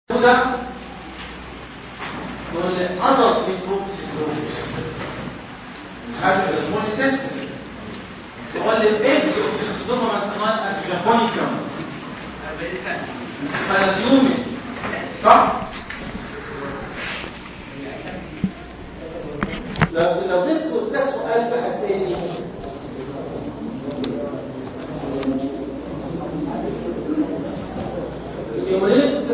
ده واللي adult microsis هذا الاسمه التست يقول لي الاكس اوكسيدوما مانتنال الجابونيكم فاليومي صح لو لو جيت سألت سؤال بقى تاني اليوميت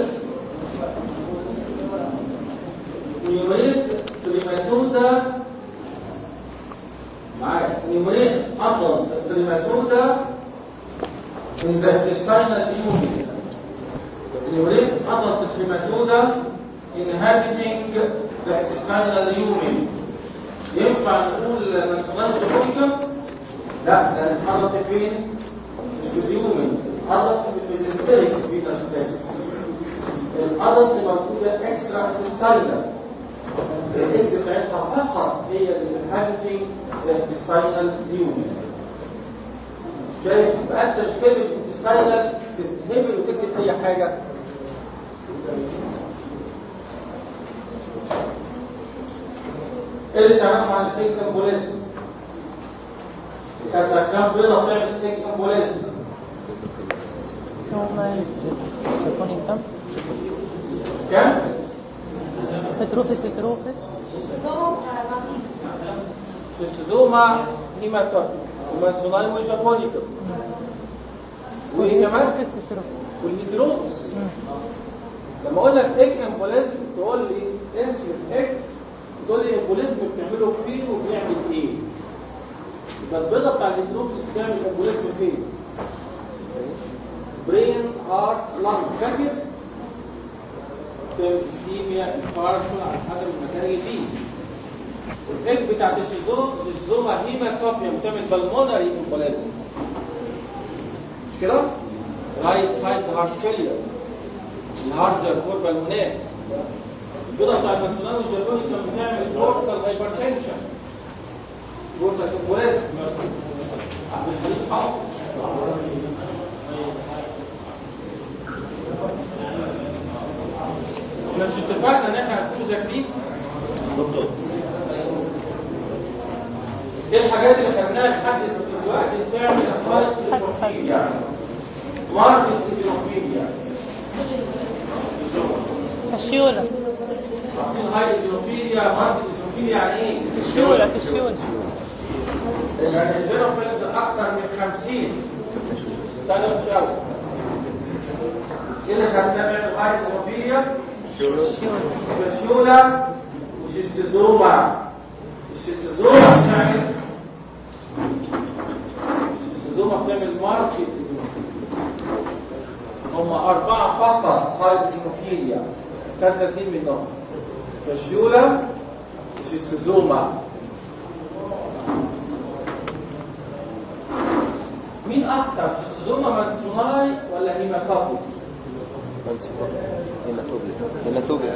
اليوميت تريماتودا معايا اليوميت أصلا تريماتودا in the intestinal unit اليوميت أصلا تريماتودا inhabiting the intestinal unit ينفع نقول منصغان الحركة لا ده الحركة فين مش في اليومن الحركة في الفيزنتريك فينا سبيس الحركة موجودة اكسترا انتستاينال الاكس بتاعتها فقط هي الانهابيتنج الانتستاينال يومن شايف بقى انت مش كلمة انتستاينال تتهبل وتكتب اي حاجة ايه اللي تعرفه عن التكسامبوليزم كانت كام بيضة بتعمل التكسامبوليزم كم؟ ستروفيس ستروفيس تستدوما هيماتوم ومانسوناي وجابونيكم وايه كمان؟ والهيدروس لما اقول لك ايه امبوليزم تقول لي انسل اكس تقول لي امبوليزم بتعمله فين وبيعمل ايه يبقى البيضه بتاع الهيدروس بتعمل امبوليزم فين برين هارت لانج فاكر سيميا انفاركشن على حسب المكان اللي فيه الاكس بتاعت الشيزوم الشيزوما هيماتوبيا بتعمل بالمونري امبوليزم مش كده؟ رايت سايد هارت فيلير الهارد كور بالمونات البيضة بتاع المنسونان والجربوني كان بتعمل بورتال هايبرتنشن بورتال كومبوليز عبد الحليم حافظ احنا مش اتفقنا ان احنا هنكون ذاكرين دكتور ايه الحاجات اللي خدناها لحد دلوقتي بتعمل افراج ايزوفيليا ماركت ايزوفيليا كشيولة عارفين هاي ايزوفيليا ماركت ايزوفيليا يعني ايه؟ كشيولة كشيولة يعني الزيروفيلز اكثر من 50 سنه مش قوي كده خدنا نعمل هاي ايزوفيليا كشيولا وشيستوزوما الشيستوزوما بتعمل الشيستوزوما بتعمل ماركت هم أربعة فقط هايدروفيليا خدنا اثنين منهم كشيولا وشيستوزوما مين أكتر شيستوزوما مانسوناي ولا هيماتوبيس؟ هيماتوبيا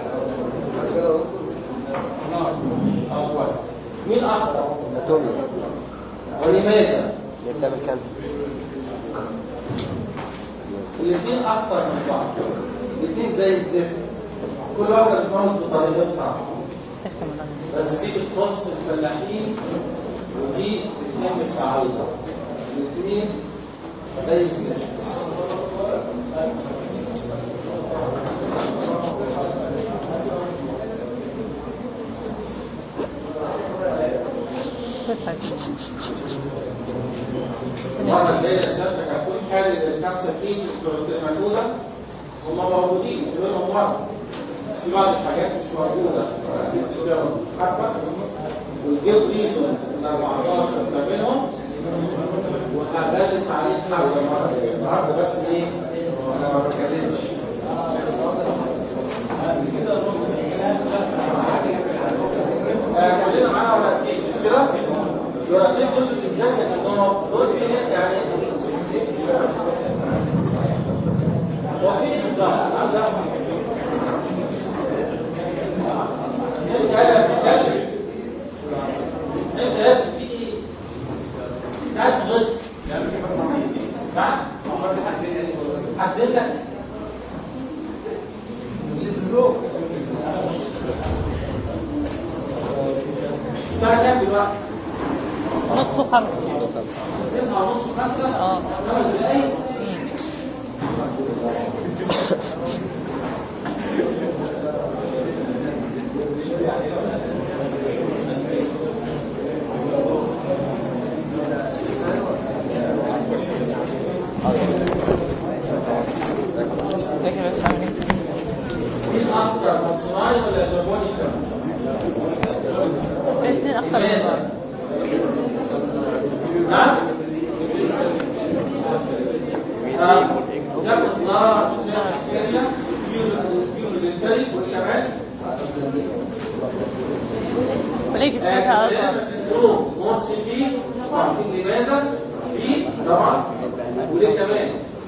أول مين أكتر؟ هيماتوبيا ولماذا؟ اللي بتعمل كانسر الاثنين أكتر من بعض الاثنين زي الزفت كل واحدة بتموت بطريقتها بس دي بتخص الفلاحين ودي بتنام الصعايدة الاثنين زي الزفت المرة الجاية سيادتك هتكون حالة الخمسة كيسز بتوع الموجودة هم موجودين منهم مرة في بعض الحاجات مش موجودة حبة والجيب ريزونز ال 14 ده منهم وهدرس عليه حاجة المرة الجاية النهارده بس ايه انا ما بتكلمش آه، كلنا معانا ورقتين مش كده؟ الورقتين دول بتتذكر انهم دول ايه يعني وفي انسان هذا انت هذا بتتكلم انت هذا في ناس غلط نعم حسن لك الساعة كام دلوقتي؟ نص خمسة تسعة ونص خمسة اه. خمس دقايق ازيك يا باشا عامل ايه؟ مين أكتر مصنعي ولا جابوني كم؟ الاثنين اكتر من بعض نعم؟ آه، ناخد نار سيريا كيوريزنتري والكمان بلاقي ساعتها اصغر سندروم مون سي تي عارفين لماذا؟ في طبعا وليه كمان؟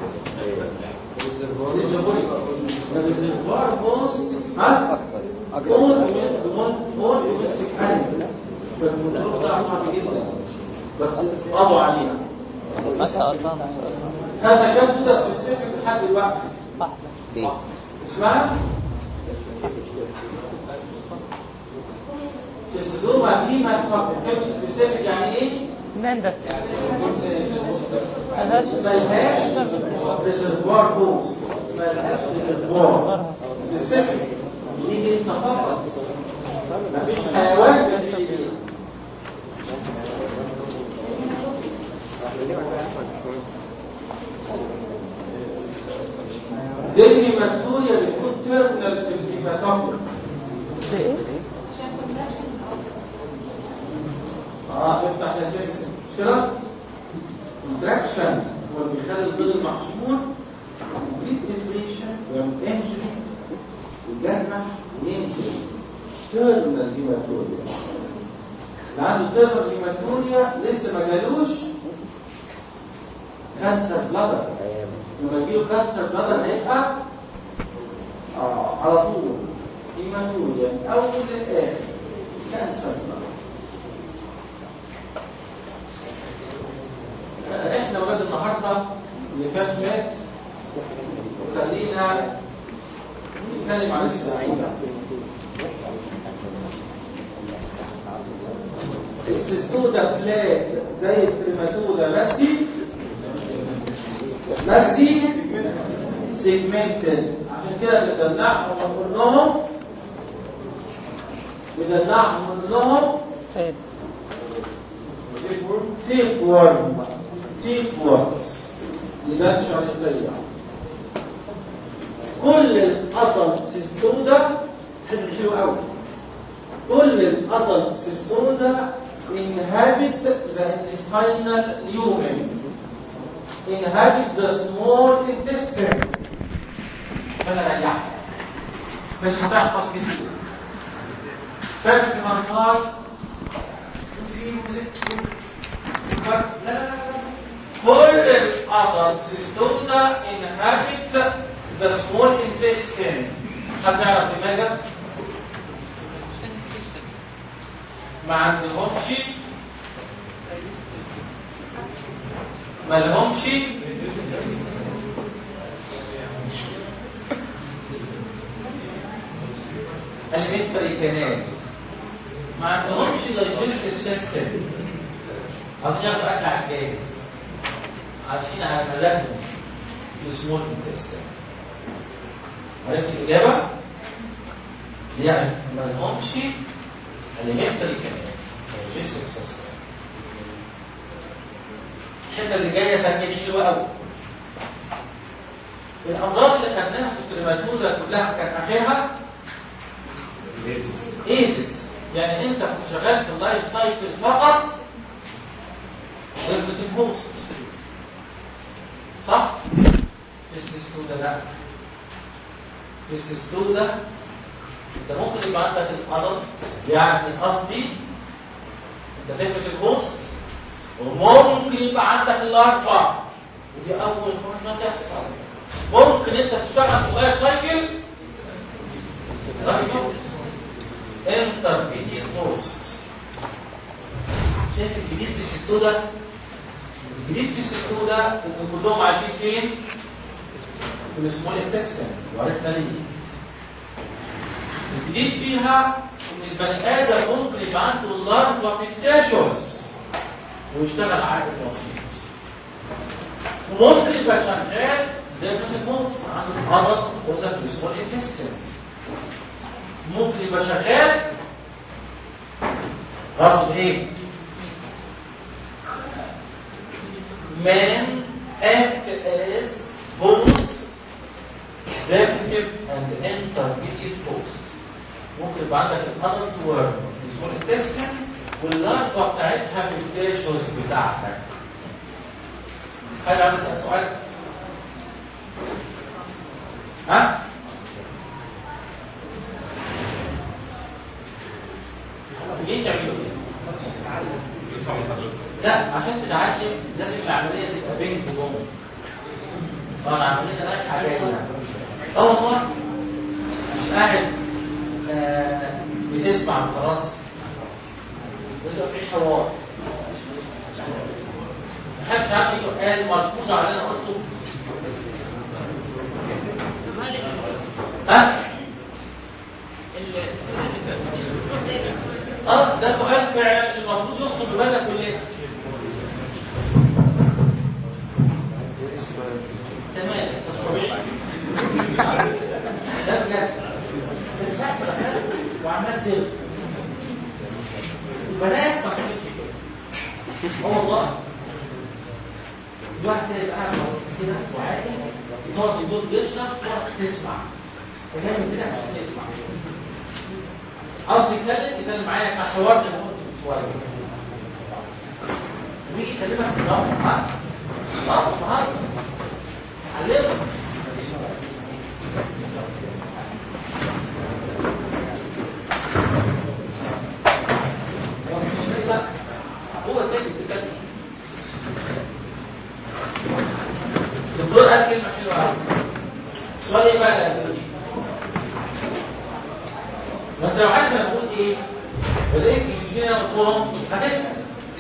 الريزرفوار بوست ها؟ مون مون مون يمسك انيمالز فالموضوع ده صعب جدا بس قضوا عليها ما شاء الله ما شاء الله هذا كان ده سبيسيفيك لحد دلوقتي واحدة ايه اسمها تستخدمها في ما تفكر كلمة سبيسيفيك يعني ايه؟ مهندس ملهاش ملهاش ريزرفوار بوست ملهاش ريزرفوار سبيسيفيك يجي انت فقط مفيش حيوان بيجي بيه دي الهيماتوريا بتكون تيرمينال الهيماتوميا ده ايه؟ اه افتح يا سكس مش كده؟ كونتراكشن هو اللي بيخلي البيض المحشور كومبليت ديفريشن وينجري ويجرح وينزل تيرمينال هيماتوريا اللي عنده تيرمينال هيماتوريا لسه ما جالوش كانسر بلادر لما يجيله كانسر بلادر هيبقى اه على طول هيماتوريا من اول للاخر كانسر بلادر احنا ولاد النهارده اللي فات مات وخلينا نتكلم عن السعيدة السيستودا فلات زي التريماتودا بس بس دي سيجمنتد عشان كده بندلعهم ونقول لهم بندلعهم ونقول لهم طيب تيب وورم تيب وورمز لبان شريطية كل القطن سيستودا حلو قوي كل القطن سيستودا inhabit the intestinal lumen inhabit the small intestine فانا ريحت مش هتحفظ كتير فاكر في مرحله كل الأضل سيستودا inhabit the small intestine حد يعرف لماذا؟ ما عندهمش ما لهمش elementary canal ما عندهمش digestive system عايزين ياخدوا اكل على الجاهز عايشين على مزاجهم في سمول انتستين عرفت الاجابه؟ يعني ما لهمش elementary canal digestive system الحته اللي جايه ثانيه دي حلوه قوي الامراض اللي خدناها في التريماتودا كلها كان اخرها ايدس يعني انت كنت شغال في اللايف سايكل فقط غير هوست صح؟ في السيستودا لا في السيستودا انت ممكن يبقى عندك القدر يعني قصدي انت تفرق الهوست وممكن يبقى عندك الاربع ودي اول مره تحصل ممكن انت تشتغل في اللايف سايكل انترميديت هوست شايف الجديد في السيستودا الجديد في السيستودا ان كلهم عايشين فين في السمول انتستين وعرفنا ليه جديد فيها ان البني ادم ممكن يبقى عنده لارفا بيكتاشوز ويشتغل عادي بسيط وممكن يبقى شغال زي ما انت ممكن عنده مرض يقول لك بيسموه الانتستين ممكن يبقى شغال رفض ايه man act as both definitive and intermediate host ممكن يبقى عندك الادلت ورم اسمه الانتستين واللارفا بتاعتها في التيشوز بتاعتك حد عايز يسال سؤال ها تيجي تعملوا ايه لا عشان تتعلم لازم العمليه تبقى بينك وبينك اه العمليه رايحه جايه اه والله مش قاعد آه، بتسمع خلاص لازم في حوار محدش عنده سؤال مرفوض على اللي انا قلته ها اه ده سؤال فعلا المفروض يخطر ببالنا كلنا تمام طبيعي لا بجد انت ساعه ما دخلت وعمال تلف البنات ما كانتش كده اه والله الواحد كده يبقى قاعد مبسوط كده وعادي يقعد يدور يشرب تقعد تسمع تمام كده عشان تسمع عاوز تتكلم تتكلم معايا مع حوار زي ما قلت من شويه ويجي يكلمك في الرابط ها اه بهزر علمك هو مش كده لا هو ساكت بيتكلم الدكتور قال كلمه حلوه قوي السؤال ايه بقى يا دكتور ما انت لو عارف انا بقول ايه ولقيت يجينا دكتورهم هتسال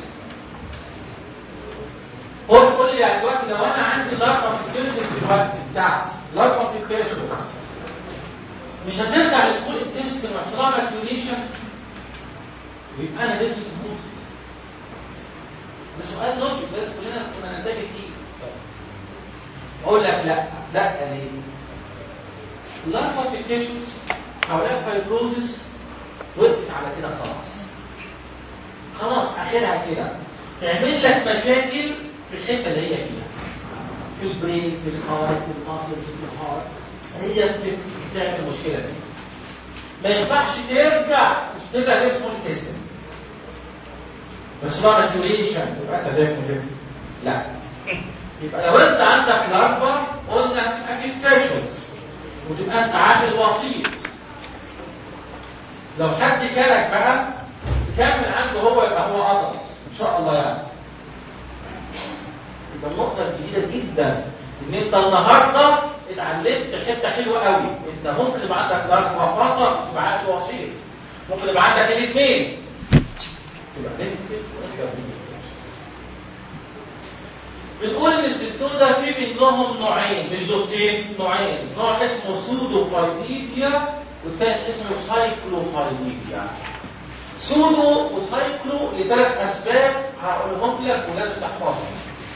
قول قول لي يعني دلوقتي لو انا عندي ضربه في الكيرشن في الوقت بتاعتي ضربه في الكيرشن مش هترجع لسكول التست ويحصل لها ماتيوريشن ويبقى انا لازم تموت ده سؤال لوجيك لازم كلنا كنا ننتبه فيه اقول لك لا لا ليه؟ اللارفا في التيشوز حواليها فايبروزس وقفت على كده خلاص خلاص اخرها كده تعمل لك مشاكل في الحته اللي هي فيها في البرين في الهارت في الماسلز في الهارت هي بت- بتعمل مشكله دي ما ينفعش ترجع ترجع زي اسمه الكسر بس بقى ماتوريشن يبقى انت داخل لا يبقى لو انت عندك لارفا قلنا افكتيشنز وتبقى انت عامل وسيط لو حد كلك بقى تكمل عنده هو يبقى هو عضل ان شاء الله يعني يبقى النقطه الجديده جدا ان انت النهارده اتعلمت حته حلوه قوي انت ممكن يبقى عندك لارفا فقط يبقى عندك وسيط ممكن يبقى عندك الاثنين يبقى نكتب بنقول ان السيستول ده في منهم نوعين مش دوتين نوعين نوع اسمه سودوفايديتيا والتاني اسمه سايكلوفايديتيا سودو وسايكلو لثلاث اسباب هقولهم لك ولازم تحفظهم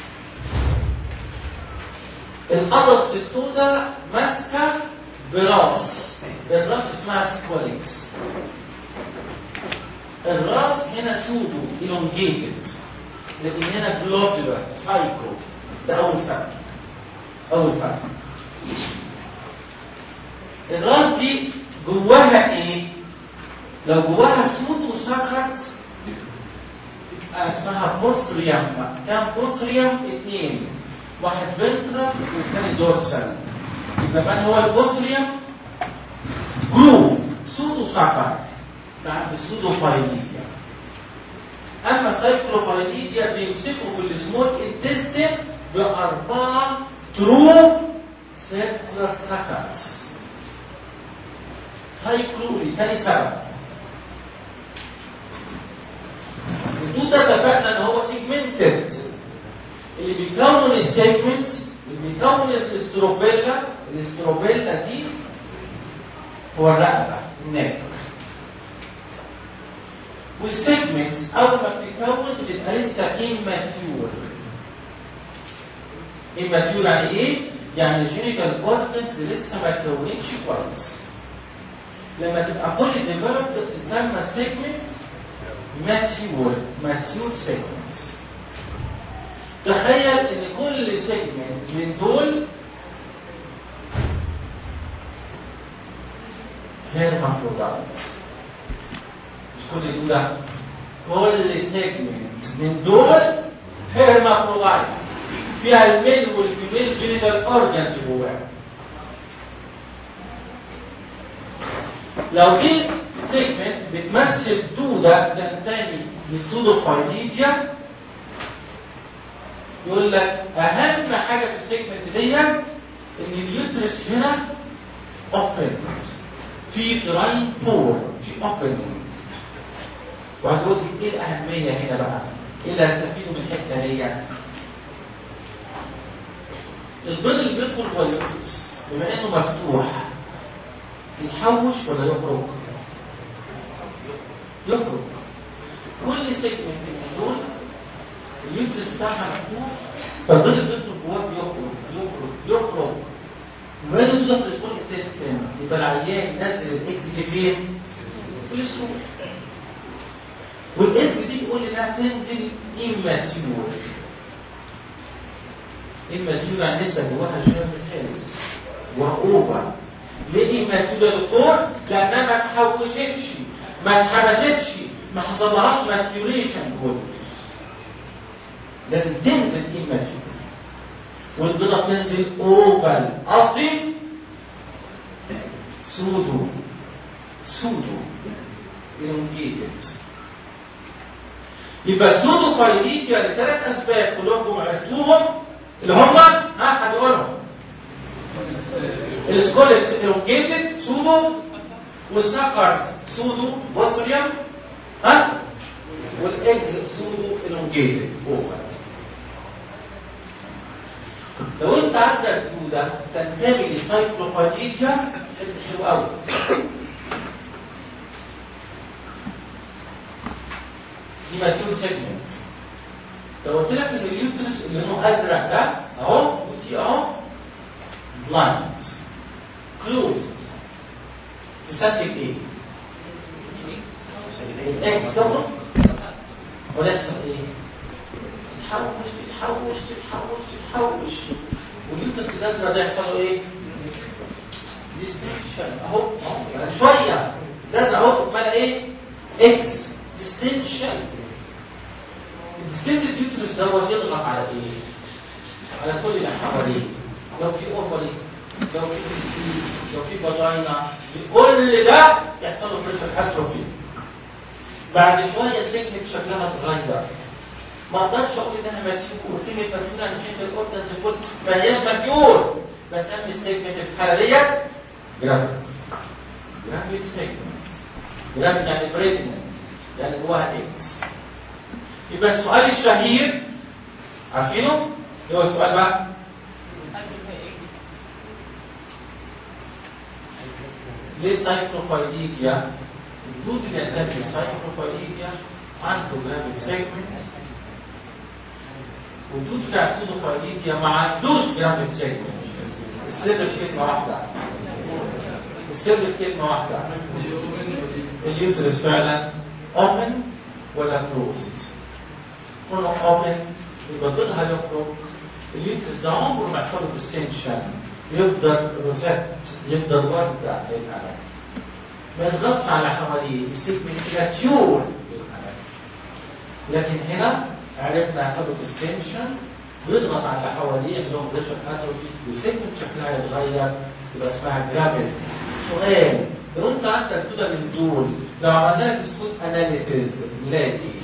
الادلت سيستول ده ماسكه براس الراس اسمها سكواليكس الراس هنا سودو elongated لكن هنا جلوبولار سايكو ده اول فرق اول فرق الراس دي جواها ايه لو جواها سود وسكرت اسمها بوستريوم كام بوستريوم اثنين واحد فنترال والثاني دورسال يبقى من هو البوستريوم جروف سود وسكرت ده عند السودوفايليديا اما السايكلوفايليديا بيمسكوا في السمول انتستين باربعه ترو سيركولار سكرز سايكلو لتاني سبب الدود ده اتفقنا ان هو سيجمنتد اللي بيكون السيجمنت اللي بيكون الاستروبيلا الاستروبيلا دي هو الرقبه النك والسيجمنتس اول ما بتتكون بتبقى لسه immature immature يعني ايه؟ يعني الجينيكال اورجنز لسه ما اتكونتش كويس لما تبقى فولي ديفلوبد تسمى سيجمنت ماتيور ماتيور سيجمنت تخيل ان كل سيجمنت من دول هيرمافرودايت مش كل دول كل سيجمنت من دول هيرمافرودايت فيها الميل والفيميل جينيتال اورجنز جواها لو دي سيجمنت بتمثل دودة تنتمي للسودوفايليديا يقول لك اهم حاجة في السيجمنت ديت ان اليوترس هنا اوبن في تراين بور في اوبن وهتقول لي ايه الاهمية هنا بقى؟ ايه اللي هستفيده من الحتة ديت؟ البيض اللي بيدخل جوه اليوترس بما انه مفتوح يتحوش ولا يخرج؟ يخرج كل سيجمنت من دول اليوترس بتاعها مفتوح فالبيض اللي بيدخل جواه بيخرج يخرج يخرج وما يدخل في السكول انتستين يبقى العيان نزل الاكس دي فين؟ في السكول والاكس دي بيقول انها تنزل immature immature يعني لسه جواها شويه سيلز واوفر ليه immature يا دكتور؟ لانها ما اتحوشتش ما اتحبستش ما حصلهاش ماتيوريشن جوه لازم تنزل immature والبيضه بتنزل اوفال قصدي سودو سودو elongated يبقى سودو فايليتيا لثلاث اسباب كلكم عرفتوهم اللي هم ها هتقولهم السكوليتس elongated سودو والسكرز سودو بوستريوم ها والاكز سودو elongated اوفر لو انت عندك دودة تنتمي لسايكلوفايليتيا حته حلو قوي دي ماتيور سيجمنت لو قلت لك ان اليوترس اللي لونه ازرق ده اهو ودي اهو بلايند كلوزد تسكت ايه؟ الاكس تخرج ولا يحصل ايه؟ تتحوش تتحوش تتحوش تتحوش واليوترس الازرق ده يحصل له ايه؟ ديستنشن اهو اهو يعني شويه الازرق اهو مالها ايه؟ اكس ديستنشن الديستنشن اليوترس دوت يضغط على ايه؟ على كل اللي حواليه لو في اوفري لو في تستيس لو في فاجينا كل ده يحصل له بريشر اتروفي بعد شويه سيجمنت شكلها اتغير ما اقدرش اقول انها ماتيور كلمه ماتيور عن جنت الاوردنز فوت ما هياش ماتيور بسمي السيجمنت في الحاله ديت جرافيت جرافيت سيجمنت جرافيت يعني بريجننت يعني جواها اكس يبقى السؤال الشهير عارفينه؟ ايه هو السؤال بقى؟ ليه سايكلوفايليديا؟ الدود اللي ينتمي للسايكلوفايليديا عنده جرافيت سيجمنت والدود بتاع السودوفايليديا ما عندوش جرافيت سيجمنت السر في كلمه واحده السر في كلمه واحده اليوترس فعلا open ولا closed كونه open يبقى ضدها يخرج اليوترس ده عمره ما يحصل له ديستنشن يفضل روسيت يفضل وردة للألد ما يضغطش على حواليه السيجمنت ماتيور للألد لكن هنا عرفنا يحصل له ديستنشن ويضغط على اللي حواليه يعمل لهم بريشر اتروفي والسيجمنت شكلها يتغير تبقى اسمها جرافيت سؤال لو انت عندك دودة من دول لو عملنا لك سكوت اناليسيز نلاقي ايه؟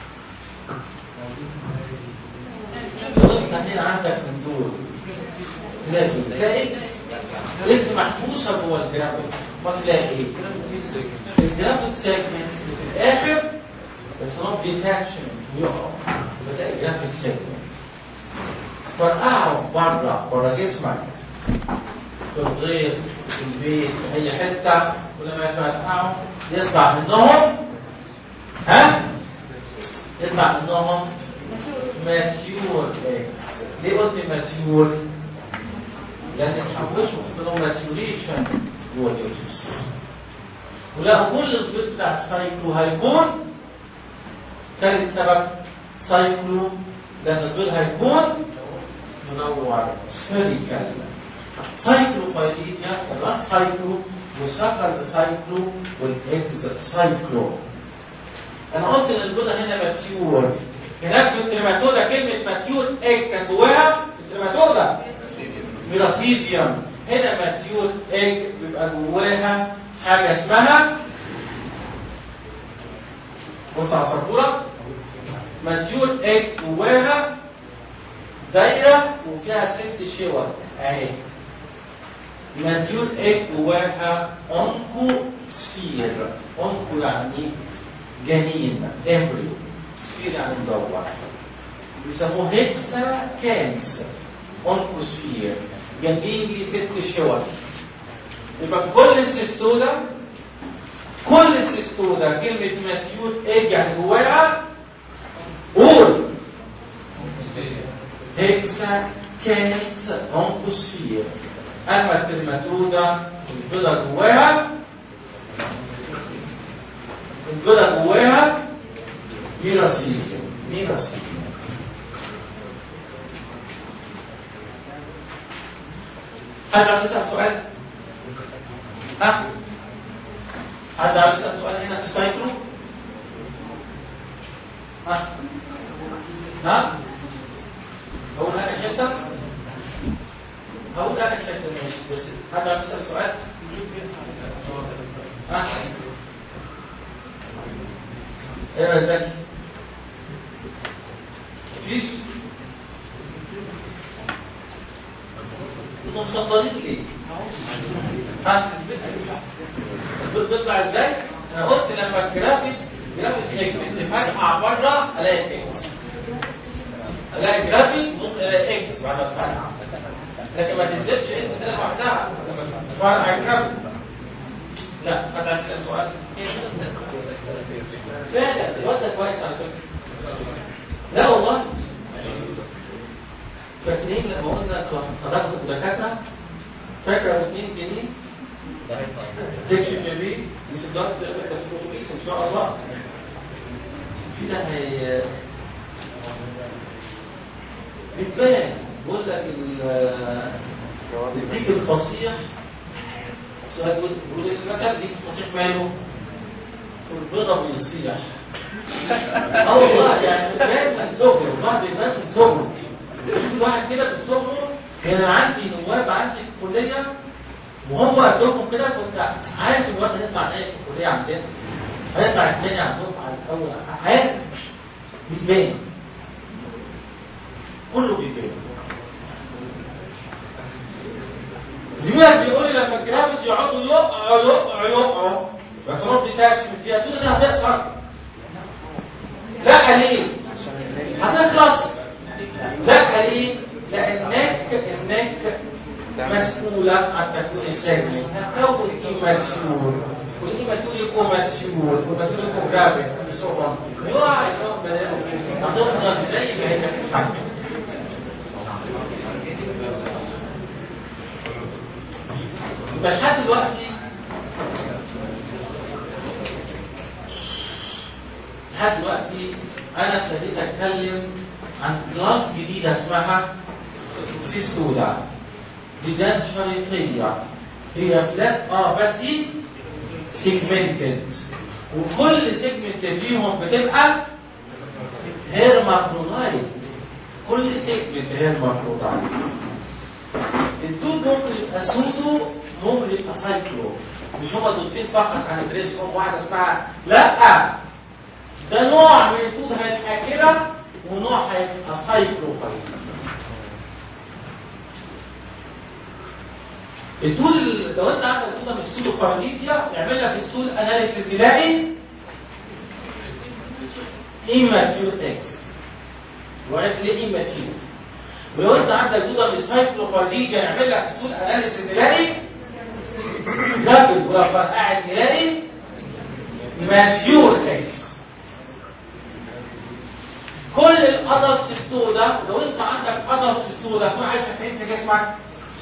لو انت هنا عندك من دول تلاقي تلاقي اكس محبوسه جوه الجرافيت فتلاقي ايه؟ الجرافيت سيجمنت في الاخر بس نوت ديتاتشمنت يقع بتلاقي جرافيك سيجمنت فرقعه بره بره جسمك في الغيط في البيت في اي حته ولما يفتحهم يطلع منهم ها يطلع منهم ماتيور ليه قلت ماتيور؟ لان الحبوش وحصلوا ماتيوريشن جوه اليوتيوس ولقوا كل البيض بتاع السايكلو هيكون ثالث سبب سايكلو لان البيض هيكون منور سفيريكال سايكلو فايليديا الراس سايكلو والسكرز سايكلو والاكس سايكلو انا قلت ان البيضه هنا ماتيور هناك في التريماتودا كلمه ماتيور ايج كان جواها التريماتودا ميراسيديوم هنا ماتيور ايج بيبقى جواها حاجه اسمها بص على الصوره ماتيور ايج جواها دايره وفيها ست شور اهي ماتيور ايج جواها اونكو سفير اونكو يعني جنين امبريو سفير يعني مدور بيسموه هيكسا كانس اونكوسفير جنبيه لي ست شور يبقى كل السيستودا كل السيستودا كلمة ماتيور ايج يعني جواها قول هيكسا كانس اونكوسفير اما الترماتودا البيضة جواها البيضة جواها ميراسيليا ميراسيليا حد عاوز يسأل سؤال؟ ها؟ حد عاوز يسأل سؤال هنا في السايكلو؟ ها؟ ها؟ هقول آخر حتة؟ هقول آخر حتة ماشي بس حد عاوز يسأل سؤال؟ ها؟ ايه يا زكي؟ مفيش؟ انتوا مسطرين ليه؟ ها؟ البيض بيطلع ازاي؟ انا قلت لما الجرافيك جرافيك سيجمنت فرقع بره الاقي اكس الاقي جرافيك ممكن الاقي اكس بعد ما تفرقع لكن ما تنزلش اكس كده لوحدها لما تفرقع الجرافيك لا فتح اسال سؤال فعلا الواد ده كويس على فكره لا والله فاكرين لما قلنا صداقة الدكاترة فاكر 2 جنيه تكشف يمين مش الضغط التفكير ان شاء الله في ده هي بتبان بقول لك الديك الفصيح سؤال بيقول بيقول المثل ديك الفصيح ماله البيضة بيصيح اه والله يعني بتبان من صغره الواحد بيبان من صغره في واحد كده من صغره كان عندي نواب عندي في الكليه وهم قدامهم كده كنت عارف الواد هيطلع ايه في الكليه عندنا هيطلع الثاني على الدفعه الاول عارف بيبان كله بيبان زميلك بيقول لي لما الجرافيك يقعدوا يقعوا يقعوا يقعوا بس رد تاكس فيها تقول ده هتخسر لا ليه هتخلص لا ليه لانك انك مسؤولة عن تكوين السجن أول إيماتيور والإيماتيور يكون ماتيور والماتيور يكون جابر بصفة يقع اليوم بدأوا أضمن زي ما هي في الحق يبقى لحد دلوقتي لحد دلوقتي أنا ابتديت أتكلم عن كلاس جديدة اسمها سيستودا ديدان شريطية هي فلات اه بس سيجمنتد وكل سيجمنت فيهم بتبقى هيرمافرودايت كل سيجمنت هيرمافرودايت الدود ممكن يبقى سودو ممكن يبقى سايكلو مش هما دودتين فقط هندرسهم واحدة اسمها لا ده نوع من الدود هيبقى كده ونوع هيبقى سايكلو فايت التول لو انت عندك التول مش سودو فارنيديا يعمل لك التول اناليسيس يلاقي immature اكس وعرف ليه immature ولو انت عندك دوده من السايكلوفايديجا يعمل لك ستول اناليسيس تلاقي غافل ولو فرقعت تلاقي ماتيور كيس كل الادلت ستول ده لو انت عندك ادلت ستول ده تكون عايش فين في جسمك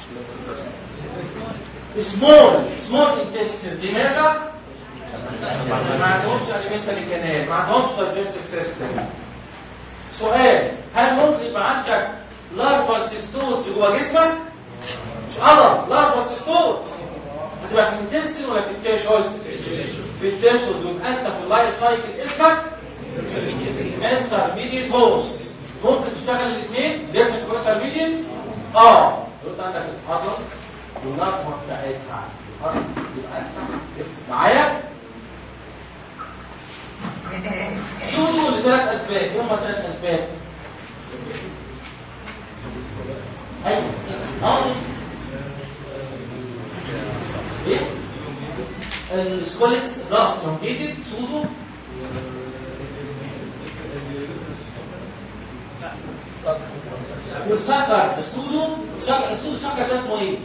سمول سمول انتستين لماذا؟ ما عندهمش alimentary canal ما عندهمش digestive system سؤال هل ممكن يبقى عندك لارفال سيستوت جوه جسمك؟ مش قدر لارفال سيستوت هتبقى في الانتستين ولا في التيشوز؟ في التيشوز يبقى انت في اللايف سايكل اسمك انترميديت هوست ممكن تشتغل الاثنين ديفنس انترميديت اه لو انت عندك الادلت واللارفا بتاعتها يبقى انت معايا شو لثلاث اسباب هم ثلاث اسباب ايوه اه ايه السكوليكس راس كومبليتد سودو والسكر السودو السكر السودو السكر ده اسمه ايه؟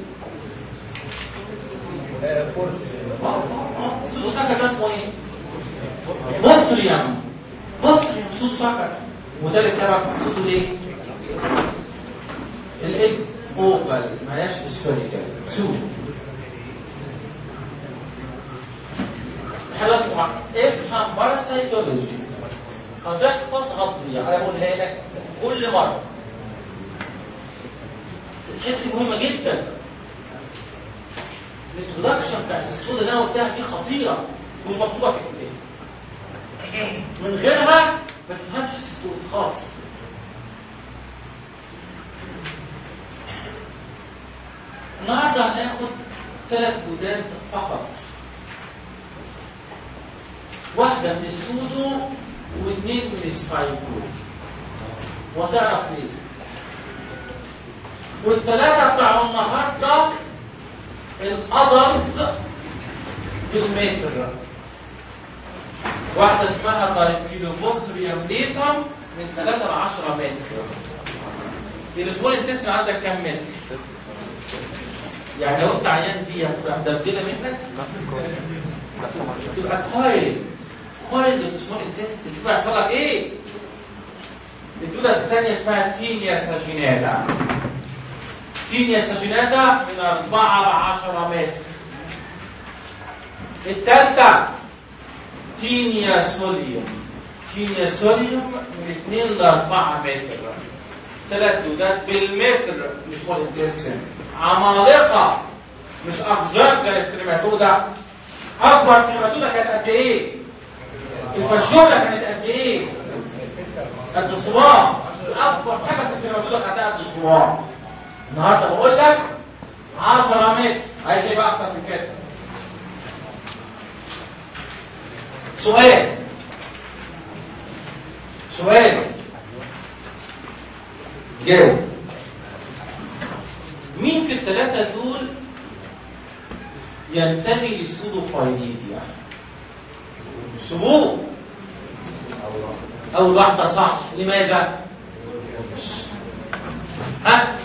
السودو السكر ده اسمه ايه؟ مصريم مصريم صوت سكر وثالث سبب صوته ليه الايد اوفال مالهاش سفيريكال سود حضرتك افهم باراسايتولوجي هتحفظ غطية انا بقولها لك كل مرة الحته مهمة جدا الانترودكشن بتاع الصوت اللي انا قلتها دي خطيرة مش مطلوبة في الكتاب من غيرها ما تفهمش الصوت خالص النهارده هناخد ثلاث جداد فقط واحدة من السودو واثنين من السايكو وتعرف ليه والثلاثة بتاع النهارده الأدلت بالمتر واحدة اسمها دايفيلوبوستريوم ليتم من 3 ل 10 متر الاسبوع الانتسن عندك كام متر؟ يعني لو انت عيان دي هتبقى مدبدله منك تبقى كويل كويل الاسبوع الانتسن تبقى يحصل لك ايه؟ الدودة الثانية اسمها تينيا ساجيناتا تينيا ساجيناتا من 4 ل 10 متر الثالثة تينيا سوليوم تينيا سوليوم من 2 ل 4 متر ثلاث دودات بالمتر مش مولتسن عمالقة مش أقزام زي الكريماتودا أكبر كريماتودا كانت قد إيه؟ الفشولة كانت قد إيه؟ قد الصباع أكبر حاجة في الكريماتودا كانت قد الصباع النهارده بقول لك 10 متر عايز ايه بقى اكتر من كده؟ سؤال سؤال جاوب مين في الثلاثة دول ينتمي للسودوفايليديا سبوق أول واحدة صح لماذا؟ ها؟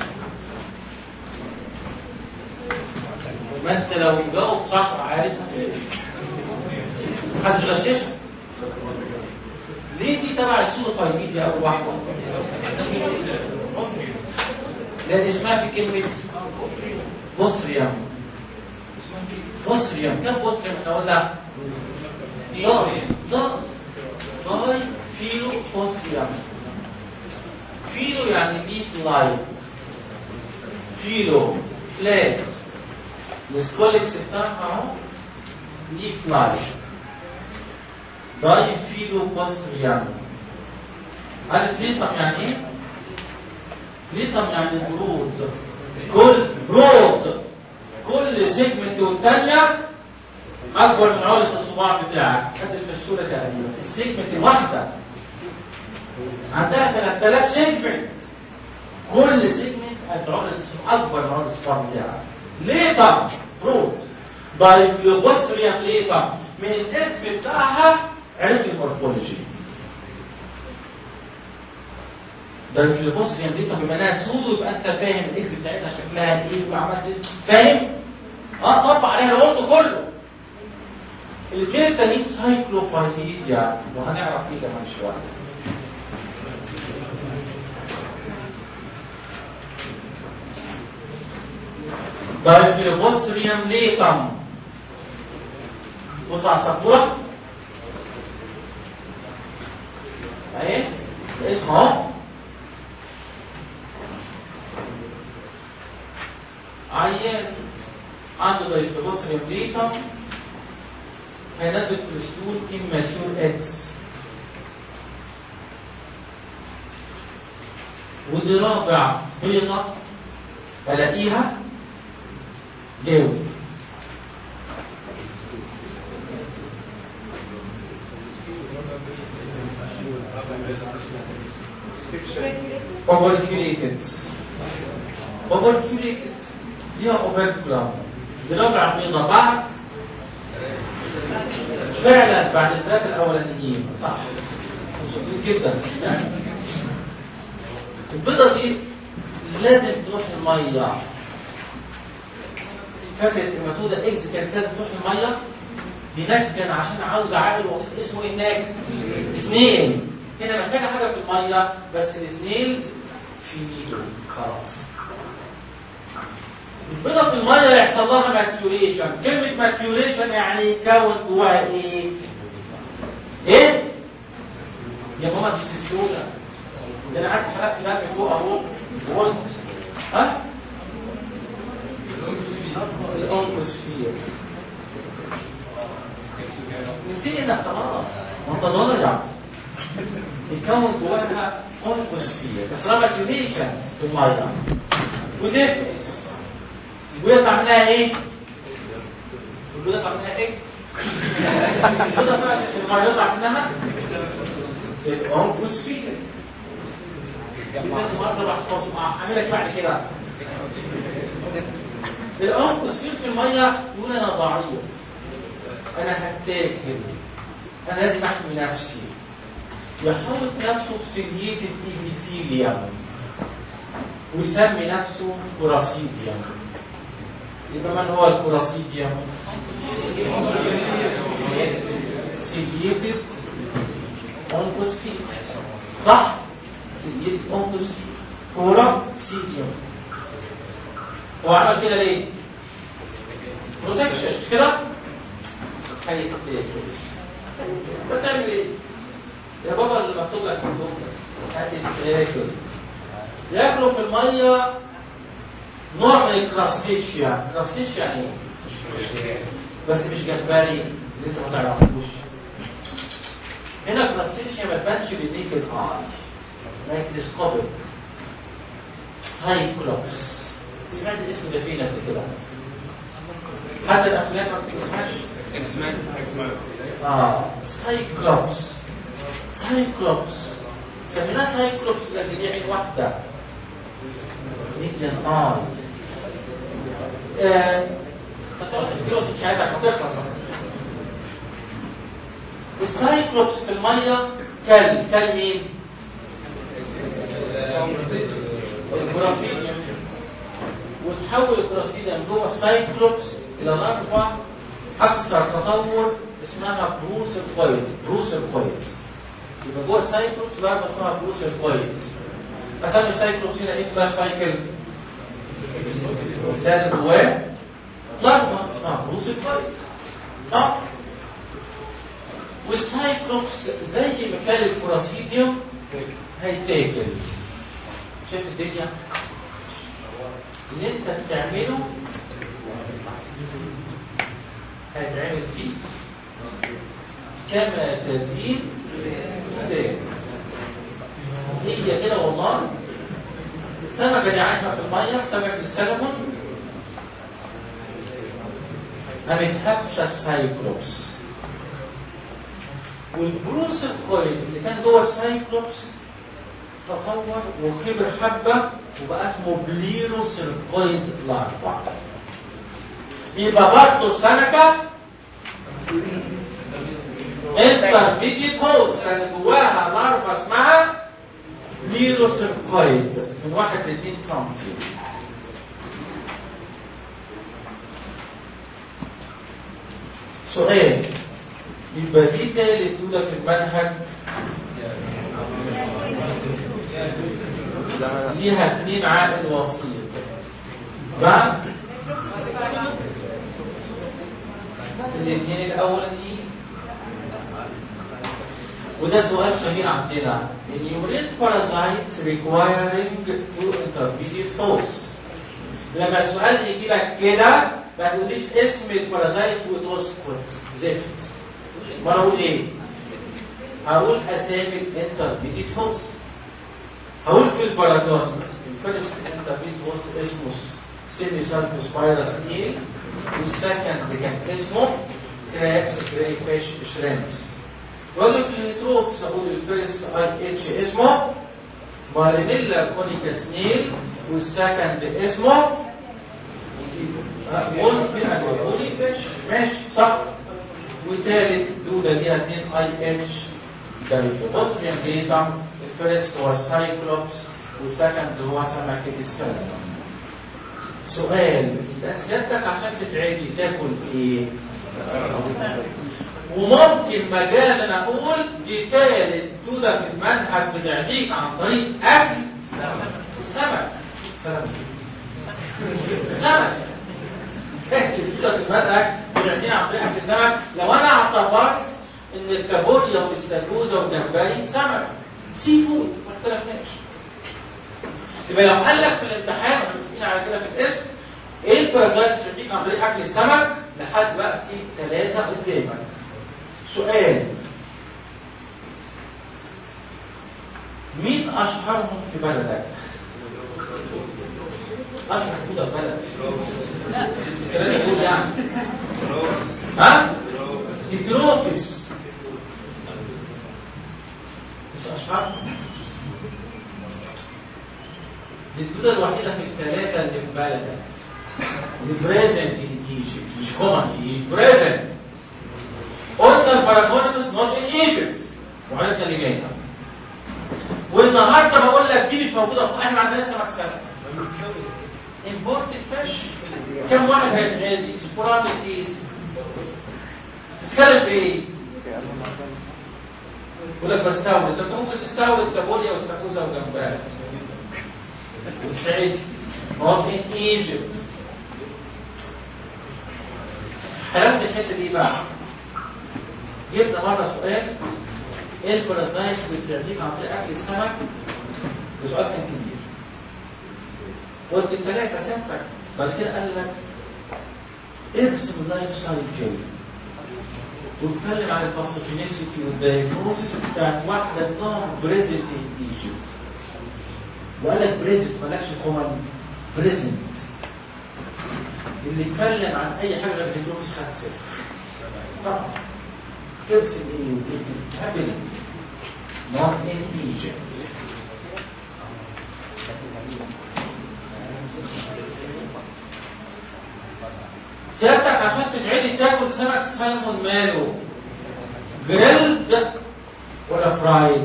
ما انت لو مجاوب صح عارف محدش غششها ليه دي تبع السودوفايليديا أول واحدة؟ لأن اسمها في كلمة مصريم مصريم كم مصريم احنا قلنا؟ لا لا ضاي فيلو مصريم فيلو يعني ليف لايف فيلو فلات السكولكس بتاعها اهو ليف لايف ضاي فيلو مصريم عارف ليه طب يعني ايه؟ ليتم يعني برود كل برود كل سيجمنت والتانية أكبر من عقلة الصباع بتاعك قد الفشولة تقريبا السيجمنت الواحدة عندها 3000 سيجمنت كل سيجمنت قد عقلة الصباع أكبر من عقلة الصباع بتاعك ليتم برود بايفلوبوستريم ليتم من الاسم بتاعها عرفت المورفولوجي ده مش البص يعني انت بما انها سودو يبقى انت فاهم الاكس بتاعتها شكلها ايه وعملت ايه فاهم؟ اه طبق عليها العنصر كله الاثنين التانيين سايكلوفايتيزيا وهنعرف ايه كمان شويه دايفيلوبوستريوم ليتم بص على السبوره اهي اسمه اهو عيان عنده دايفيلوبوستريوم ليتم هينزل كوليسترول immature eggs ودي رابع بيضة بلاقيها جاوب overculated overculated ليها overculated دي رابع بيضة بعد فعلا بعد الثلاثة الأولانيين صح شاطرين جدا البيضة دي لازم تروح المية فاكر التماتودة اكس كانت لازم تروح المية هناك كان عشان عاوز عائل وسيط اسمه ايه هناك؟ سنيل هنا محتاجة حاجة في المية بس السنيلز فينيتو خلاص البيضة في المية يحصل لها ماتيوريشن كلمة ماتيوريشن يعني يتكون جواها ايه؟ ايه؟ يا ماما دي سيسيولا ده انا قعدت حلقت ده من فوق اهو وقلت ها؟ الأونكوسفير نسينا خلاص ما انت ضايع يتكون جواها أونكوسفير بس لها ماتيوريشن في المية وديفنس ويطلع منها ايه؟ ويطلع منها ايه؟ البيضة فاشل في المية يطلع منها الأونكوسفير مرة بحفظ هعملك بعد كده الأنقذ في المية يقول أنا ضعيف أنا هتاكل أنا لازم أحمي نفسي يحاول نفسه بسلية الإبيثيليوم ويسمي نفسه كوراسيديوم يبقى من هو الكوراسيديوم؟ سليتد أنقذ صح؟ سليتد أنقذ كوراسيديوم هو عمل كده ليه؟ بروتكشن مش كده؟ هيتاكل بتعمل ايه؟ يا بابا اللي مكتوب لك مكتوب هتتاكل ياكلوا في الميه نوع من الكراستيشيا كراستيشيا يعني ايه؟ بس مش جمبري اللي انت ما تعرفوش هنا كراستيشيا ما تبانش بالنيكد اي مايكروسكوبيك سايكلوبس سمعت الاسم ده فين قبل كده حتى الافلام ما بتسمعش اه سايكلوبس سايكلوبس سميناه سايكلوبس لان ليه عين واحده ميديان اي السايكلوبس في الميه كل كل مين؟ البرازيل وتحول البراسيدا من جوه السايكلوبس الى الاربع اكثر تطور اسمها بروسيكويد بروسيكويد يبقى جوه السايكلوبس لاربع اسمها بروسيكويد اسمي السايكلوبس هنا ايه لايف سايكل ده جواه لاربع اسمها بروسيكويد اه والسايكلوبس زي ما كان البراسيديوم هيتاكل شايف الدنيا اللي انت بتعمله هيتعمل فيه كما تدين تدين هي كده والله السمكة دي عايشة في المية سمكة السلمون ما بتهبش السايكلوبس والبروس الكويل اللي كان جوه السايكلوبس تطور وكبر حبة وبقى اسمه بليرو سيركويد لارفا يبقى برضه السمكة انترميديت هوست كان جواها لارفا اسمها بليروسيركويد من 1 ل 2 سم سؤال يبقى دي تالت دولة في المنهج ليها اتنين عائل وسيط بعد الاثنين الاولانيين وده سؤال شهير عندنا enumerate parasites requiring two intermediate hosts لما السؤال يجي لك كده ما تقوليش اسم البارازايت وتسكت زفت ما اقول ايه هقول اسامي الانترميديت هوست هقول في الباراجونز الفيرست انترميديت هوست اسمه سيمي سالفوس فايروس ايه والسكند كان اسمه كرابس كراي فيش شريمبس واقول في الهيتروفس اقول الفيرست اي اتش اسمه مارينيلا كونيكا سنيل والسكند اسمه قلت انا بقولي فيش ماشي صح وتالت دولة ليها اتنين اي اتش دايفوبوسميان بيزم الفيرست هو السايكلوبس والسكند هو سمكة السلمون سؤال ده سيادتك عشان تتعدي تاكل ايه؟ وممكن مجازا اقول دي تالت دولة في المنهج بتعديك عن طريق اكل السمك سمك سمك تاكل دولة في المنهج بتعديك عن طريق اكل السمك لو انا اعتبرت ان الكابوريا والاستاكوزا والجمبري سمك سي فود ما اختلفناش يبقى لو قال لك في الامتحان احنا متفقين على كده في الاسم ايه البارازايتس اللي بتديك عن طريق اكل السمك لحد وقتي ثلاثه قدامك سؤال مين اشهرهم في بلدك؟ اشهر كده في بلدك لا كده يقول يعني ها؟ هيتروفيس مش اشهرهم دي الدودة الوحيدة في الثلاثة اللي في بلدك اللي بريزنت ان ايجيبت مش كومن في بريزنت قلنا الباراكونيموس نوت ان ايجيبت وعرفنا لماذا والنهارده بقول لك دي مش موجوده في احنا عندنا سمك سمك امبورتد فيش كم واحد هيتغذي سبوراديك كيس تتكلم في ايه؟ يقول لك بستورد انت ممكن تستورد كابوريا واستاكوزا وجمبري وتعيد not in Egypt حلفت الحته دي بقى جبنا مره سؤال ايه البارازايتس اللي بتعديك عن طريق اكل السمك وسؤال كان كبير قلت الثلاثه سنتك بعد كده قال لك ارسم اللايف سايكل واتكلم عن الباثوجينيسيتي والدايجنوستس بتاعت واحده منهم بريزنت ان ايجيبت وقال لك بريزنت مالكش كومن بريزنت اللي يتكلم عن اي حاجه غير الهيدروفيس خد صفر طبعا ترسم ايه وتكتب هابل not in Egypt سيادتك عشان تتعدي تاكل سمك سالمون ماله جريلد ولا فرايد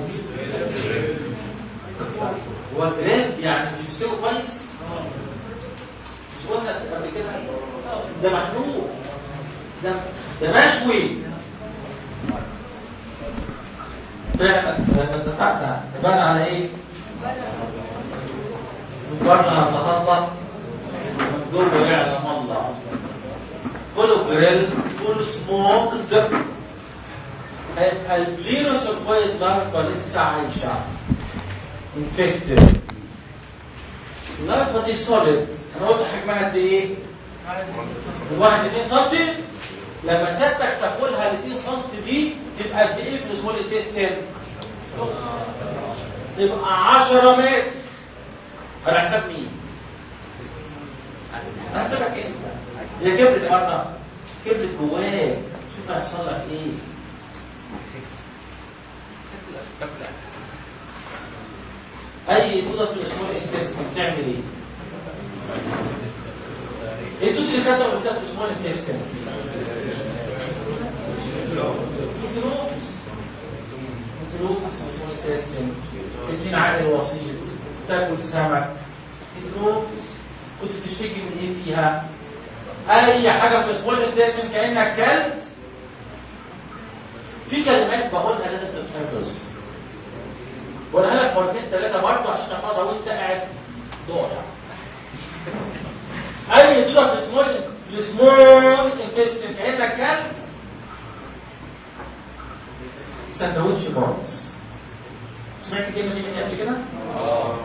هو جريلد يعني مش مستوي كويس مش قلنا قبل كده ده محروق ده ده مشوي فعلا لما اتفقنا اتفقنا على ايه؟ من بره الله الله من جوه يعلم الله كله جريل كله سموكد هيبقى الفيروس الكويس لارفا لسه عايشه انفكتد اللارفا دي سوليد انا قلت حجمها قد ايه؟ الواحد 2 سم لما سيادتك تاكلها ال 2 سم دي تبقى قد ايه في السمول التستن؟ تبقى 10 متر على حساب مين؟ على حسابك انت هي كبرت يا مرة كبرت جواك شوف هيحصل لك ايه اي دوده في السمول انتست بتعمل ايه؟ الدود اللي خدها قدام في السمول انتست هيتروفيس هيتروفيس في السمول انتست اثنين الميعاد الوسيط تاكل سمك بتروفس كنت بتشتكي من ايه فيها اي حاجه في سمول انتستين كانك كلت في كلمات بقولها لازم تتحفظ بقولها لك مرتين ثلاثه برضه عشان تحفظها وانت قاعد ضايع اي دوله في سمول في سمول انتستين كانك كلت سندوتش بارز سمعت الكلمه دي مني قبل كده؟ اه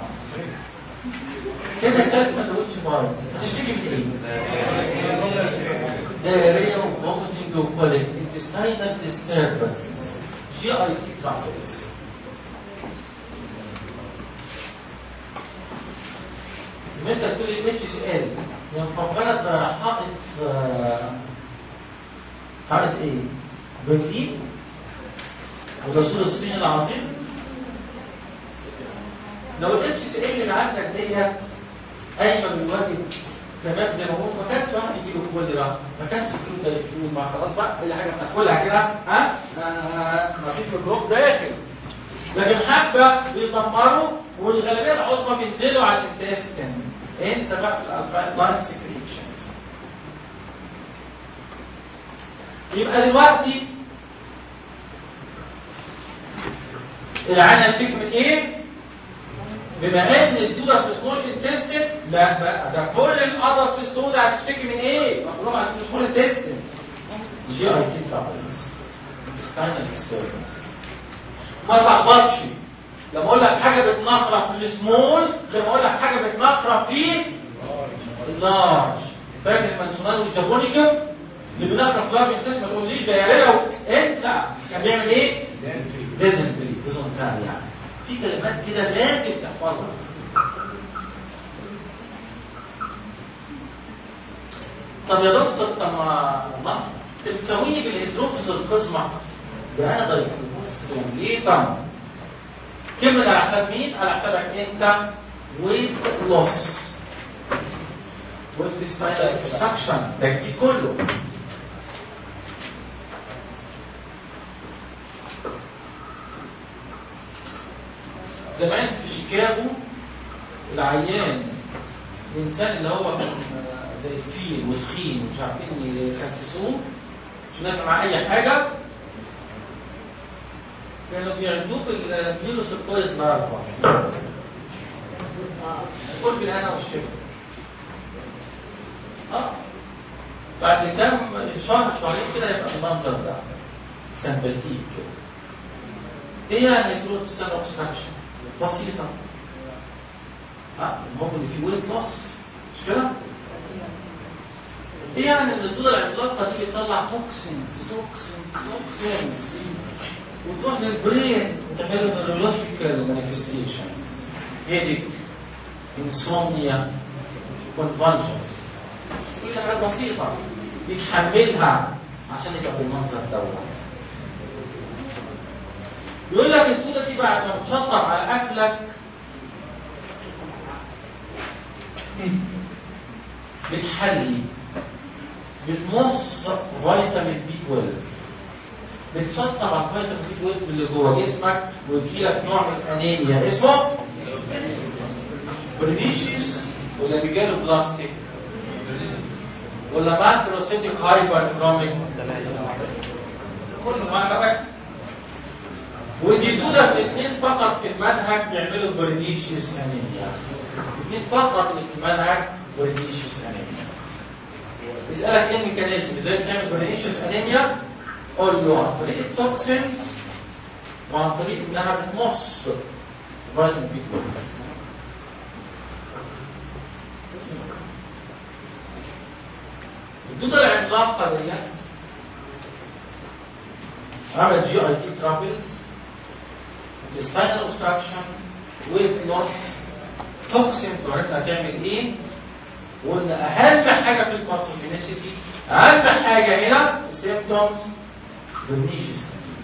كده كلت سندوتش بارز هتشتكي من ايه؟ diarrhea vomiting وكوليك intestinal disturbance GIT troubles زميلتك تقول لي اتش سي ال هي مفكرة بحائط آه، حائط ايه؟ برلين ودستور الصين العظيم لو الاتش سي ال اللي عندك ديت قايمه بالواجب تمام زي ما هو ما كانش واحد يجي له كوليرا ما كانش يجي له تليفون ما خلاص بقى اي حاجه بتاكلها كده ها آه، ما فيش ميكروب داخل لكن حبه بيدمروا والغالبيه العظمى بينزلوا على الانتستين انسى بقى الالكاين سكريشنز يبقى دلوقتي العين هتشتكي من ايه؟ بما ان الدوده في سمول انتستين لا بقى ده كل الادلت السوداء هتشتكي من ايه؟ مفروض على سمول انتستين جي اي تي ترابلز intestinal disturbance ما تلخبطش لما اقول لك حاجه بتنقرب في السمول زي ما اقول لك حاجه بتنقرب في اللارج فاكر المنسونال والجابونيكم اللي بينقرب في اللارج انتستين ما تقوليش ده يا ريو انسى كان بيعمل ايه؟ ديزنتري ديزنتري يعني في كلمات كده لازم تحفظها طب يا دكتور طب ما ما انت بتساويني بالهيدروفيس القسمة ده انا ضيف ليه طب كلمة على حساب مين؟ على حسابك انت ويت لوس والتستايل اكستراكشن ده دي كله زمان في شيكاغو العيان الانسان اللي هو كان زي الفيل وتخين ومش عارفين يخسسوه مش نافع معاه اي حاجه كانوا بيعدوه بالميلوسيبتويد لارفا كل بالهنا والشفا اه بعد كام شهر شهرين كده يبقى المنظر ده سمباتيك كده ايه يعني جروث سيل اوبستراكشن بسيطه ها المهم ان في ويت لوس مش كده ايه يعني ان الدوده العملاقه دي بتطلع توكسينز توكسينز توكسينز وتروح للبرين وتعمل له نيورولوجيكال مانيفستيشنز هيديك انسومنيا كونفالجنز كل حاجات بسيطه بيتحملها عشان يبقى بالمنظر دوت يقول لك الدودة دي بعد ما بتشطب على أكلك بتحلي بتمص فيتامين بي 12 بتشطب على فيتامين بي 12 اللي جوه جسمك ويجيلك نوع من الانيميا اسمه برنيشيس ولا بيجاله بلاستيك ولا ماكروسيتيك هايبر كروميك كله معنى واحد ودي دولة الاثنين فقط في المنهج بيعملوا برنيشيس انيميا اثنين فقط اللي في المنهج برنيشيس انيميا يسألك ايه الميكانيزم ازاي بتعمل برنيشيس انيميا قول له عن طريق التوكسينز وعن طريق انها بتمص فيتامين بي 12 الدودة العملاقة ديت عملت جي اي تي ترابلز intestinal obstruction weight loss toxins وعرفنا هتعمل ايه وقلنا اهم حاجه في الباثوجينيسيتي اهم حاجه هنا السيمبتومز برنيشيس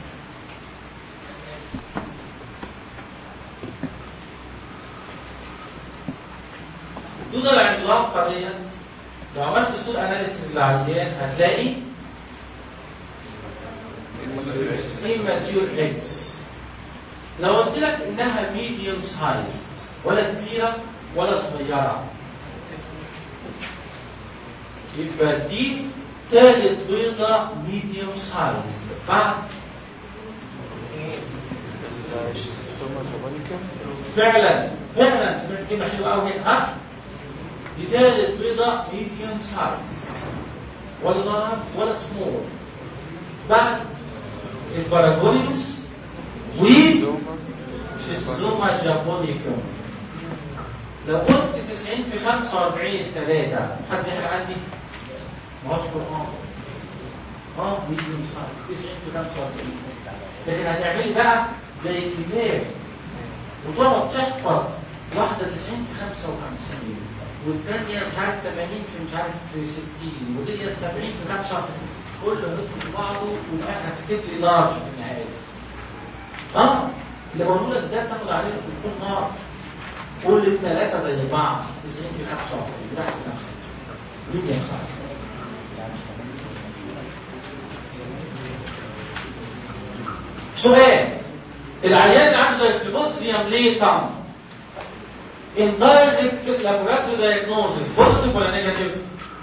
الدودة العملاقة ديت لو عملت ستول اناليسيس للعيان هتلاقي immature eggs لو قلت لك انها ميديوم سايز ولا كبيره ولا صغيره يبقى دي ثالث بيضه ميديوم سايز بعد فعلا فعلا سمعت كلمه حلوه قوي ها دي ثالث بيضه ميديوم سايز ولا لارج ولا سمول بعد الباراجونيوس و شيستوما جابونيكوم لو قلت 90 في 45 3 حد يحكي عندي ما هوش قرآن اه ميديوم سايز 90 في 45 لكن هتعملي بقى زي كتاب وتقعد تحفظ واحدة 90 في 55 والثانية مش عارف 80 في مش عارف في 60 ودي 70 في 5 كله يدخل في بعضه وفي الاخر هتكتب لي لارج في النهاية اه اللي بقول لك ده تاخد عليه الدكتور نار كل الثلاثة زي بعض 90 في 45 واحد في نفسك ميديم سايز سؤال العيان عنده الفيبوسريوم ليه طعم indirect laboratory diagnosis positive ولا negative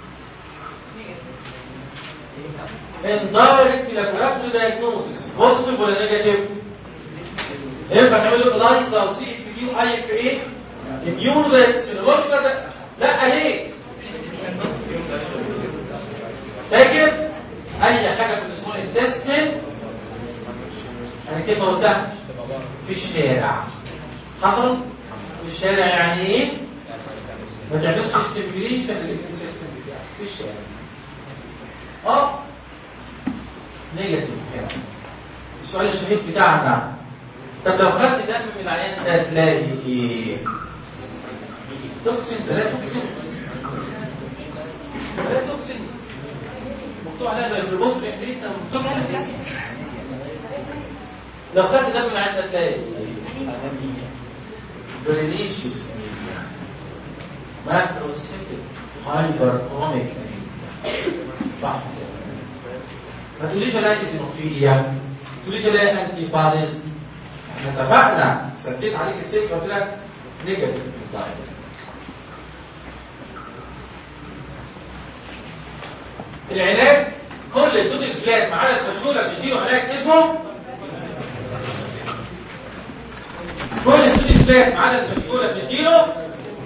indirect laboratory diagnosis positive ولا negative ينفع تعمل له الايزا او سي اف تي واي اف ايه اميون سيرولوجيكال ده لا ليه فاكر اي حاجه في الاسبوع الانتستين انا كلمه قلتها في الشارع حصل في الشارع يعني ايه ما تعملش ستيميوليشن للايكو سيستم بتاعك في الشارع اه نيجاتيف يعني السؤال الشهير بتاعنا طب لو خدت دم من العيان ده تلاقي ايه توكسين لا توكسين لا توكسين مكتوب عليها زي في البصر انت توكسين لو خدت دم من العيان ده تلاقي برينيشيوس ماكروسيتك هايبر كروميك صح ما تقوليش الاقي ايزينوفيليا ما تقوليش الاقي انتي باديز احنا اتفقنا سديت عليك السكه قلت لك نيجاتيف العلاج كل الدود الفلات ما عدا الفشوله بيديله علاج اسمه كل الدود الفلات ما عدا الفشوله بيديله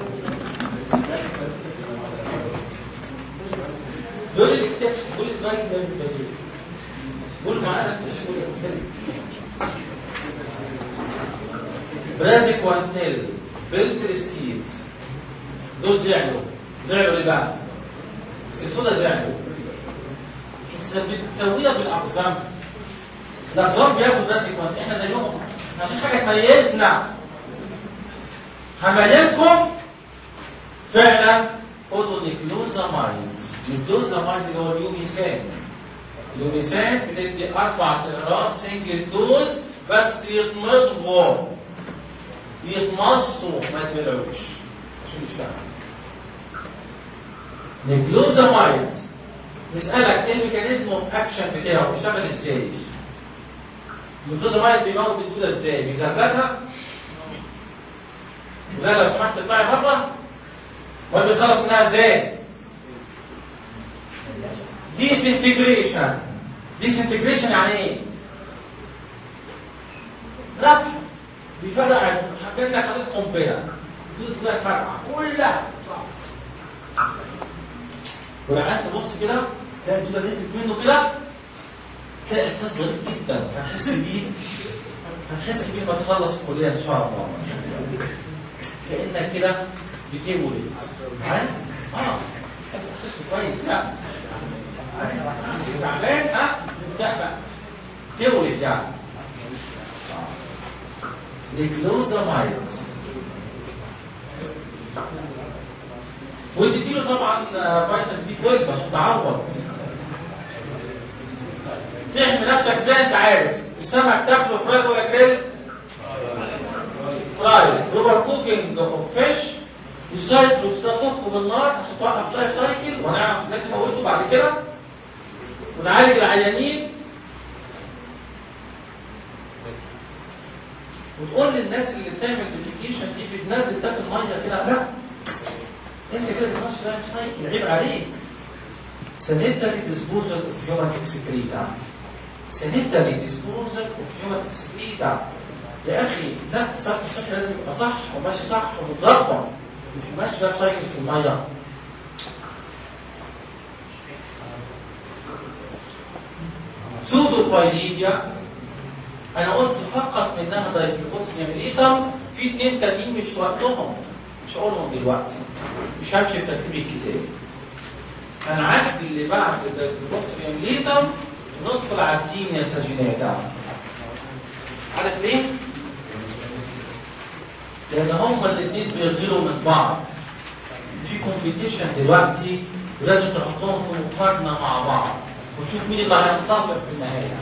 دول الاكسبشن دول الزايد زي البازيل دول ما عدا الفشوله برازيك وانتيل بلتريسيد دول زعلوا زعلوا لبعض السودا زعلوا بتسويها بالاقزام الاقزام بياخد برازيك وانتيل احنا زيهم ما فيش حاجه تميزنا هميزكم فعلا خدوا نيكلوزامايد نيكلوزامايد اللي هو اليوميسان اليوميسان بندي اربع اقراص سنجل دوز بس يتمضغوا يتمصوا ما يتبلعوش عشان يشتغل نيكلوزامايد نسألك ايه الميكانيزم اوف اكشن بتاعه بيشتغل ازاي النيكلوزامايد بيموت الدودة ازاي بيزغزغها وده لو سمحت تطلعي بره ولا بيتخلص منها ازاي ديسنتجريشن ديسنتجريشن يعني ايه رفع بيفرع كانك حاطط قنبله تبدا تفرقع كلها ولما تبص كده تلاقي الدوده نزلت منه كده تلاقي احساس غريب جدا هتحس بيه هتحس بيه ما تخلص الكليه ان شاء الله كانك كده بتولد معايا؟ اه احساس كويس لا تعبان ها تبدا بقى تولد يعني نيكلوزامايد وتديله طبعا فيتامين بي 12 عشان تعوض تحمي نفسك زي انت عارف السمك تاكله فراي ولا جريل فراي اوفر كوكينج اوف فيش يسايكلوا تطفوا بالنار عشان توقف لايف سايكل ونعرف ازاي تموته بعد كده ونعالج العيانين وتقول للناس اللي بتعمل ديفيكيشن دي بتنزل ده في الميه كده لا انت كده بتمشي لايف سايكل عيب عليك sanitary disposal of human excreta sanitary disposal of human excreta يا اخي لا صرف الصحي لازم يبقى صح وماشي صح ومتظبط مش ماشي لايف سايكل في الميه سودوفايليديا انا قلت فقط منها دايفلوبوسيا ميليتم في اثنين تانيين مش وقتهم مش هقولهم دلوقتي مش همشي بترتيب الكتاب هنعدي اللي بعد الدايفلوبوسيا ميليتم ندخل على التيميا ساجيناتا عارف ليه؟ لان هما الاثنين بيغيروا من بعض في كومبيتيشن دلوقتي ولازم تحطهم في مقارنه مع بعض وتشوف مين اللي هينتصر في النهايه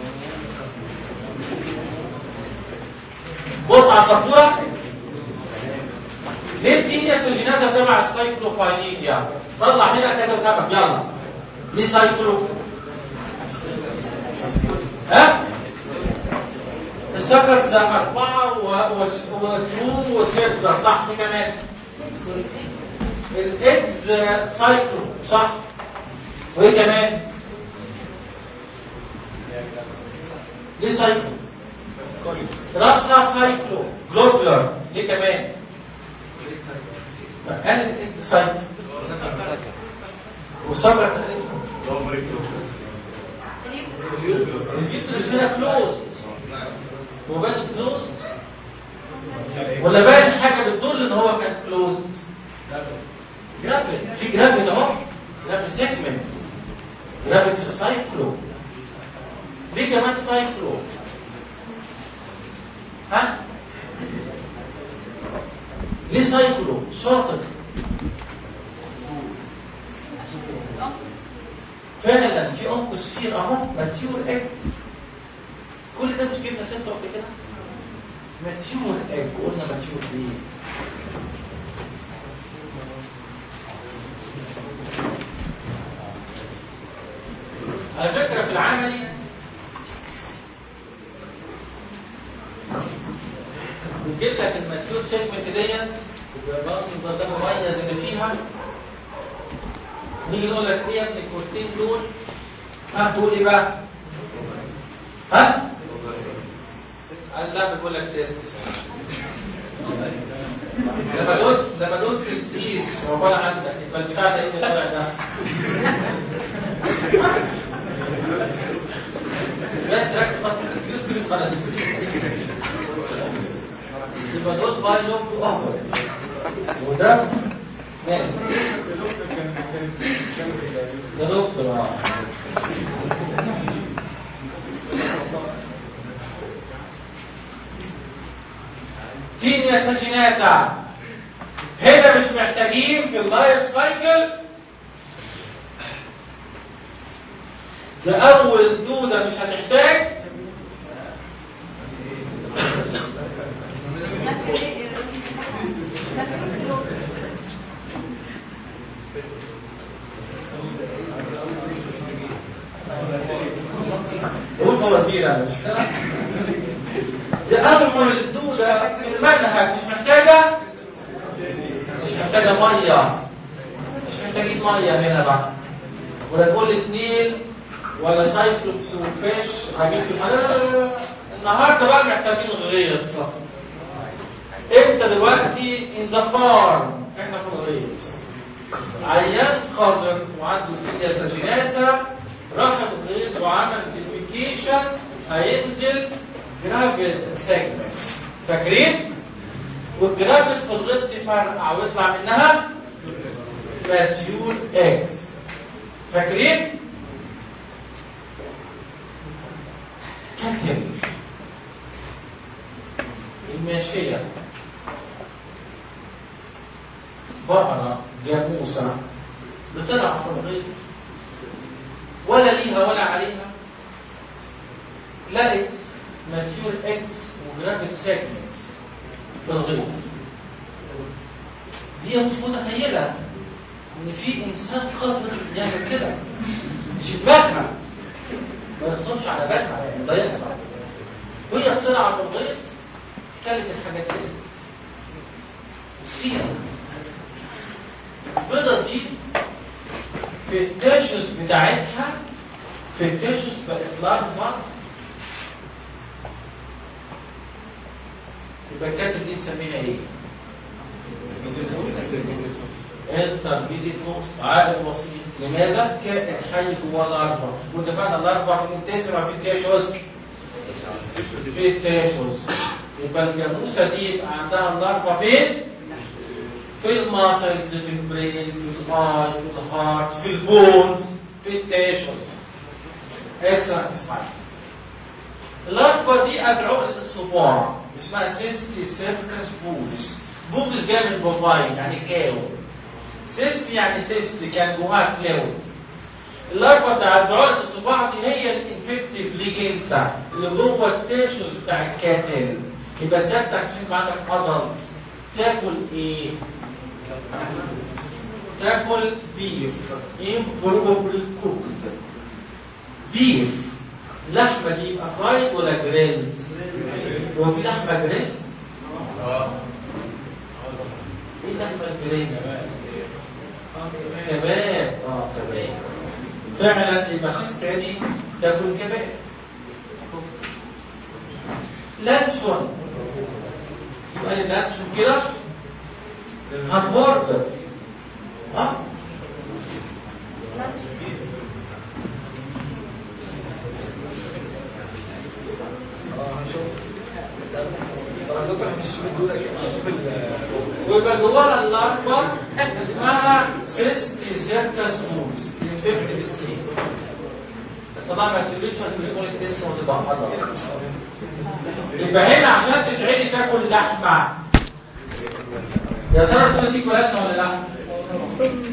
بص على السبوره ليه الدنيا سجيناتها تبع السايكلوفاينيكيا طلع هنا كذا سبب يلا ليه سايكلو ها السكر ده أربعة وترو وستة صح دي كمان الإكس سايكلو صح وإيه كمان ليه سايكلو راسها سايكلو جلوبلر ليه كمان مكان الإكس سايكلو والسكر الفيترس هنا كلوز هو بان كلوز ولا باين حاجه بتدل ان هو كان كلوز جرافيك في جرافيك اهو جرافيك سيجمنت جرافيك في السايكلو ليه كمان سايكلو ها ليه سايكلو شاطر فعلا في انقص اهو ماتيور اج كل ده مش جبنا سته قبل كده ماتيور اج قلنا ماتيور ليه على فكره في العملي بتجيب لك الماتيور سيجمنت ديت وبرضه ده مميز اللي فيها نيجي نقول لك ايه يا ابني الكورتين دول ها تقول ايه بقى ها قال لا بقول لك تيست لما دوس لما دوس تستيس هو طالع عندك يبقى البتاع ده ايه اللي طالع ده لا تركز ما تستيس على تستيس يبقى دوس باي لوب اوفر وده ماشي ده دكتور اه تينيا ساشيناتا هنا مش محتاجين في اللايف سايكل ده اول دودة مش هتحتاج قول فوازير مش كده ده اول الدولة في المنهج مش محتاجة مش محتاجة مية مش محتاجين مية هنا بقى ولا تقول لي سنيل ولا سايكلوبس وفيش هجيب في المية لا لا لا لا. النهارده بقى محتاجين غيط انت دلوقتي ان ذا فارم احنا في الغيط عيان قذر وعنده كيميا سجيناتا راح الغيط وعمل ديفيكيشن هينزل جرافيد سيجمنت فاكرين؟ والجرافيد في الغيط تفرقع ويطلع منها ماتيور اكس فاكرين؟ كاتب الماشية بقرة جاموسة بتلعب في الغيط ولا ليها ولا عليها لقت ماتيور اكس وجرافيد سيجمنت في الغيط هي مش متخيلة ان في انسان قذر يعمل كده مش في بالها ما يخطرش على بالها يعني ده يحصل وهي بتلعب في الغيط كلت الحاجات دي مسكينة البيضة دي في التيشوز بتاعتها في التيشوز بقت لارفا يبقى الكاتب دي نسميها ايه؟ انترميديتوس عائد وسيط لماذا؟ كائن حي جوه الاربع واتفقنا الاربع في التسعه في التيشوز في التيشوز يبقى الجاموسه دي يبقى عندها الاربع فين؟ في الماسلز في البرين في الاي في الهارت في البونز في التيشوز اكسرا اسمعي الاربع دي قبل عقده الصباع اسمها سيستي سيركس بوبس بوبس جاي من بوفاين يعني كاو سيست يعني سيست كان جواها فلويد الاربع بتاعت عقده الصباع دي هي الانفكتيف ليجنتا اللي جوه التيشوز بتاع الكاتل يبقى سيادتك عشان عندك ادلت تاكل ايه؟ تاكل بيف امبروبلي كوكد بيف اللحمه دي يبقى فرايد ولا جريلد؟ هو في لحمه جريلد؟ ايه لحمه جريلد؟ كباب اه كباب فعلا المخيط تاني تاكل كباب لانشون يبقى لي لانشون كده همبرجر ها ويبقى جواها الاربع اسمها سيستي سيركس موز انفكتد ستيت بس طبعا ما تقوليش هتقول التست وتبقى حضر يبقى هنا عشان تتعدي تاكل لحمه يا ترى تقول دي كلاتنا ولا لا؟